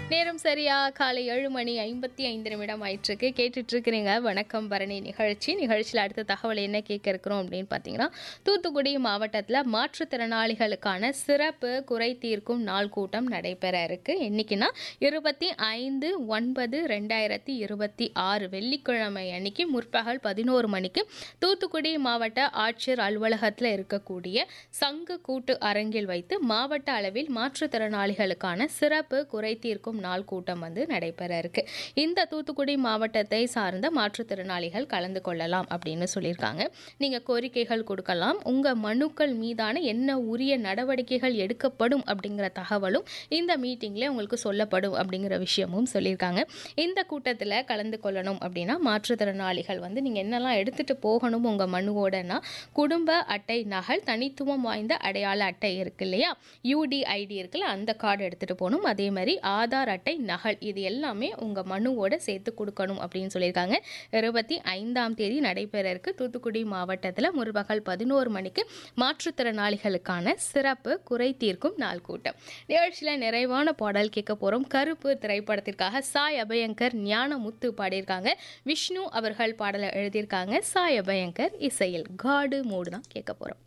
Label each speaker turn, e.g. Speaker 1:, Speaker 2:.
Speaker 1: நேரம் சரியா காலை ஏழு மணி ஐம்பத்தி ஐந்து நிமிடம் ஆயிட்டிருக்கு கேட்டுட்டு இருக்கிறீங்க வணக்கம் பரணி நிகழ்ச்சி நிகழ்ச்சியில் அடுத்த தகவல் என்ன கேட்க இருக்கிறோம் அப்படின்னு பார்த்தீங்கன்னா தூத்துக்குடி மாவட்டத்தில் மாற்றுத்திறனாளிகளுக்கான சிறப்பு குறை தீர்க்கும் நாள் கூட்டம் நடைபெற இருக்கு என்னைக்குன்னா இருபத்தி ஐந்து ஒன்பது ரெண்டாயிரத்தி இருபத்தி ஆறு வெள்ளிக்கிழமை அன்னைக்கு முற்பகல் பதினோரு மணிக்கு தூத்துக்குடி மாவட்ட ஆட்சியர் அலுவலகத்தில் இருக்கக்கூடிய சங்கு கூட்டு அரங்கில் வைத்து மாவட்ட அளவில் மாற்றுத்திறனாளிகளுக்கான சிறப்பு குறை தீர்க்கும் நாள் கூட்டம் வந்து நடைபெற இருக்கு இந்த தூத்துக்குடி மாவட்டத்தை சார்ந்த மாற்றுத்திறனாளிகள் கலந்து கொள்ளலாம் அப்படின்னு சொல்லியிருக்காங்க நீங்க கோரிக்கைகள் கொடுக்கலாம் உங்க மனுக்கள் மீதான என்ன உரிய நடவடிக்கைகள் எடுக்கப்படும் அப்படிங்கிற தகவலும் இந்த மீட்டிங்ல உங்களுக்கு சொல்லப்படும் அப்படிங்கிற விஷயமும் சொல்லியிருக்காங்க இந்த கூட்டத்தில் கலந்து கொள்ளணும் அப்படின்னா மாற்றுத்திறனாளிகள் வந்து நீங்கள் என்னெல்லாம் எடுத்துகிட்டு போகணும் உங்கள் மனுவோடனா குடும்ப அட்டை நகல் தனித்துவம் வாய்ந்த அடையாள அட்டை இருக்கு இல்லையா யூடிஐடி இருக்குல்ல அந்த கார்டு எடுத்துகிட்டு போகணும் அதே மாதிரி ஆதார் அட்டை நகல் இது எல்லாமே உங்கள் மனுவோட சேர்த்து கொடுக்கணும் அப்படின்னு சொல்லியிருக்காங்க இருபத்தி ஐந்தாம் தேதி நடைபெற இருக்கு தூத்துக்குடி மாவட்டத்தில் முற்பகல் பதினோரு மணிக்கு மாற்றுத்திறனாளிகளுக்கான சிறப்பு குறை தீர்க்கும் நாள் கூட்டம் நிகழ்ச்சியில் நிறைவான பாடல் கேட்க போகிறோம் கருப்பு திரைப்படத்திற்காக சாய் அபயங்கர் ஞானமுத்து பாடியிருக்காங்க விஷ்ணு அவர்கள் பாடலை எழுதியிருக்காங்க சாய் அபயங்கர் இசையில் காடு மூடு தான் கேட்க போகிறோம்